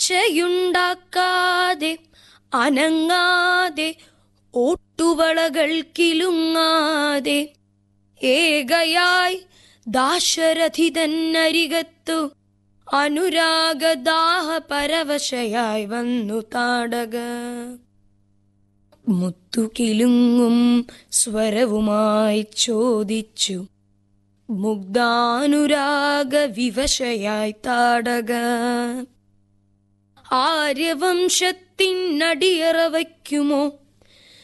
ഒച്ചയുണ്ടാക്കാതെ അനങ്ങാതെ ഓട്ടുവളകൾ കിലുങ്ങാതെ ഏകയായി ദാശരഥിതന്നരികത്തു അനുരാഗദാഹ പരവശയായി വന്നു താടക മുത്തുകിലുങ്ങും സ്വരവുമായി ചോദിച്ചു മുഗ്ധാനുരാഗ വിവശയായി താടക ആര്യവംശത്തിനടിയറ വയ്ക്കുമോ